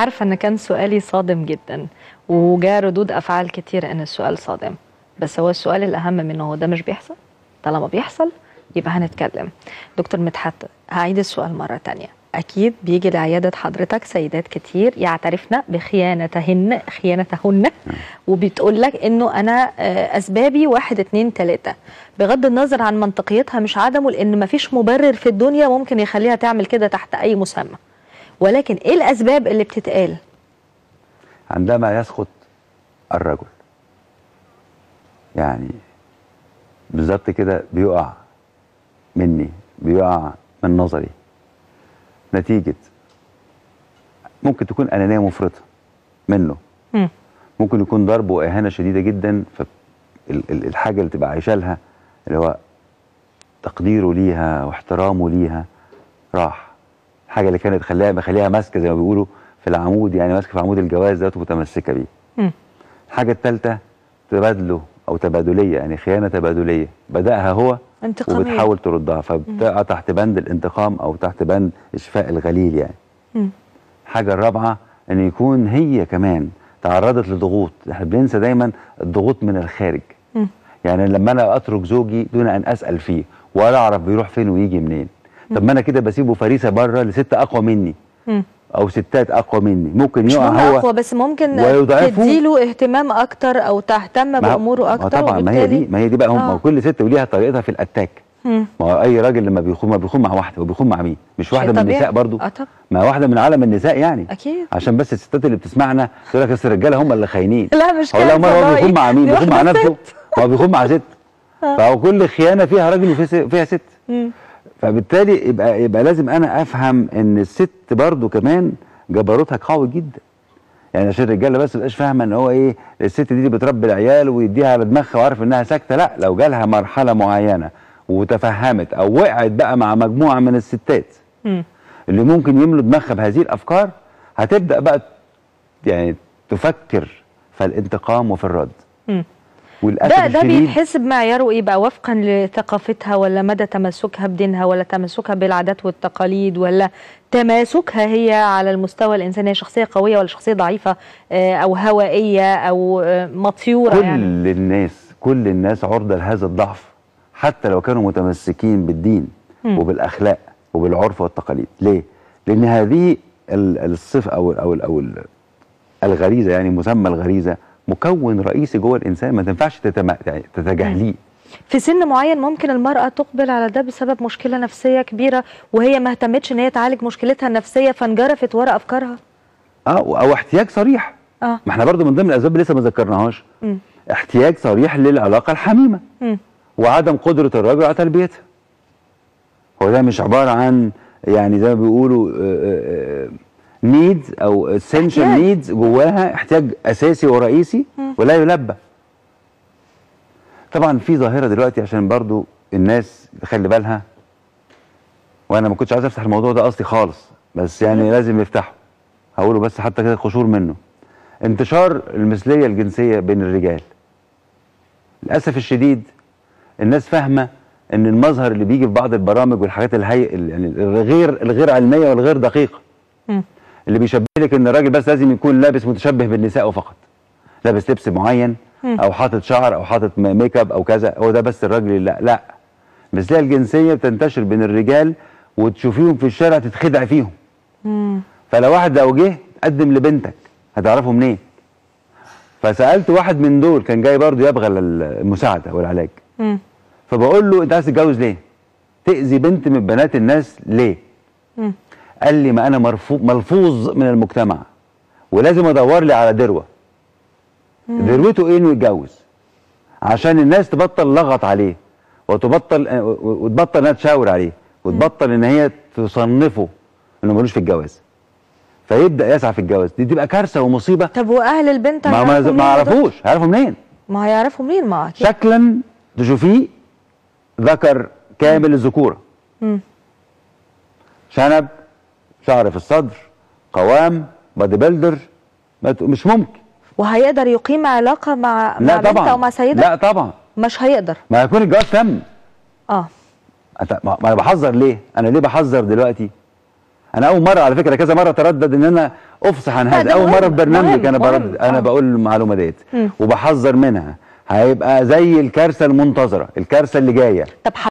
عارفه ان كان سؤالي صادم جدا وجاء ردود افعال كتير ان السؤال صادم بس هو السؤال الاهم منه هو ده مش بيحصل طالما بيحصل يبقى هنتكلم دكتور مدحت هعيد السؤال مره تانية اكيد بيجي لعياده حضرتك سيدات كتير يعترفن بخيانتهن خيانتهن وبتقول لك انه انا آه، اسبابي واحد اتنين تلاته بغض النظر عن منطقيتها مش عدمه لان مفيش مبرر في الدنيا ممكن يخليها تعمل كده تحت اي مسمى ولكن ايه الاسباب اللي بتتقال عندما يسقط الرجل يعني بالظبط كده بيقع مني بيقع من نظري نتيجة ممكن تكون أنانية مفرطة منه مم. ممكن يكون ضرب وإهانة شديدة جدا فالحاجة اللي تبقى عايشة لها اللي هو تقديره ليها واحترامه ليها راح الحاجة اللي كانت خليها مخليها ماسكة زي ما بيقولوا في العمود يعني ماسكة في عمود الجواز ده متمسكة بيه مم. الحاجة الثالثة تبادله أو تبادلية يعني خيانة تبادلية بدأها هو انتقامية. وبتحاول تردها فبتقع تحت بند الانتقام أو تحت بند إشفاء الغليل يعني مم. الحاجة الرابعة أن يكون هي كمان تعرضت لضغوط احنا بننسى دايما الضغوط من الخارج مم. يعني لما أنا أترك زوجي دون أن أسأل فيه ولا أعرف بيروح فين ويجي منين طب ما أنا كده بسيبه فريسة بره لست أقوى مني مم. أو ستات أقوى مني ممكن مش يقع مهم هو اقوى بس ممكن ويضعفه. تديله اهتمام اكتر او تهتم ما هو- باموره ما هو اكتر طبعا ما هي دي وبالتالي ما هي دي بقى هم آه. ما هو كل ست وليها طريقتها في الاتاك مم. ما هو اي راجل لما بيخون ما بيخون مع واحده وبيخون مع مين مش شيء واحده من طبيعي. النساء برضو اه طب ما واحده من عالم النساء يعني اكيد عشان بس الستات اللي بتسمعنا تقول لك أصل الرجاله هم اللي خاينين لا مش هو كده لا ما هو والله. بيخون مع مين دي بيخون مع واحدة نفسه ست. هو بيخون مع ست فهو كل خيانه فيها راجل وفيها فيها ست مم. فبالتالي يبقى يبقى لازم انا افهم ان الست برضو كمان جبروتها قوي جدا يعني عشان الرجاله بس ما تبقاش فاهمه ان هو ايه الست دي اللي بتربي العيال ويديها على دماغها وعارف انها ساكته لا لو جالها مرحله معينه وتفهمت او وقعت بقى مع مجموعه من الستات مم. اللي ممكن يملوا دماغها بهذه الافكار هتبدا بقى يعني تفكر في الانتقام وفي الرد مم. وللاسف ده ده الشديد بيتحسب معياره ايه بقى وفقا لثقافتها ولا مدى تمسكها بدينها ولا تمسكها بالعادات والتقاليد ولا تماسكها هي على المستوى الانساني هي شخصيه قويه ولا شخصيه ضعيفه آه، او هوائيه او آه، مطيوره كل يعني الناس كل الناس عرضة لهذا الضعف حتى لو كانوا متمسكين بالدين مم. وبالأخلاق وبالعرف والتقاليد ليه؟ لأن هذه ال- الصفة أو أو أو ال- الغريزة يعني مسمى الغريزة مكون رئيسي جوه الإنسان ما تنفعش تتم- يعني تتجاهليه في سن معين ممكن المرأة تقبل على ده بسبب مشكلة نفسية كبيرة وهي ما اهتمتش ان هي تعالج مشكلتها النفسية فانجرفت ورا افكارها اه او احتياج صريح اه ما احنا برضو من ضمن الاسباب اللي لسه ما ذكرناهاش مم. احتياج صريح للعلاقه الحميمه مم. وعدم قدره الرجل على تلبيتها هو ده مش عباره عن يعني زي ما بيقولوا نيدز او اسينشال احتياج. نيدز جواها احتياج اساسي ورئيسي مم. ولا يلبى طبعا في ظاهره دلوقتي عشان برضو الناس تخلي بالها وانا ما كنتش عايز افتح الموضوع ده قصدي خالص بس يعني لازم نفتحه هقوله بس حتى كده قشور منه انتشار المثليه الجنسيه بين الرجال للاسف الشديد الناس فاهمه ان المظهر اللي بيجي في بعض البرامج والحاجات الهي يعني الغير الغير علميه والغير دقيقه مم. اللي بيشبه لك ان الراجل بس لازم يكون لابس متشبه بالنساء فقط لابس لبس معين مم. او حاطط شعر او حاطط م- ميك اب او كذا هو ده بس الراجل اللي لا لا المثليه الجنسيه بتنتشر بين الرجال وتشوفيهم في الشارع تتخدع فيهم مم. فلو واحد لو جه قدم لبنتك هتعرفه منين فسالت واحد من دول كان جاي برضه يبغى المساعده والعلاج مم. فبقول له انت عايز تتجوز ليه تاذي بنت من بنات الناس ليه مم. قال لي ما انا مرفوض ملفوظ من المجتمع ولازم ادور لي على ذروه ذروته ايه انه يتجوز عشان الناس تبطل لغط عليه وتبطل وتبطل انها تشاور عليه وتبطل ان هي تصنفه انه ملوش في الجواز فيبدا يسعى في الجواز دي تبقى كارثه ومصيبه طب واهل البنت ما ما, هيعرفوا ما منين ده؟ عرفوش هيعرفوا منين ما هيعرفوا منين ما اكيد شكلا تشوفيه ذكر كامل الذكوره مم. شنب شعر في الصدر قوام بادي بيلدر ما ت- مش ممكن وهيقدر يقيم علاقة مع لا مع بنت طبعا او مع سيدة لا طبعا مش هيقدر ما يكون الجواز تم اه أنت- ما ما انا بحذر ليه انا ليه بحذر دلوقتي انا اول مره على فكره كذا مره تردد ان انا افصح عن لا، هذا ده اول مره مهم، في برنامجك مهم، انا مهم. برد انا آه. بقول المعلومه ديت مم. وبحذر منها هيبقى زي الكارثه المنتظره الكارثه اللي جايه طب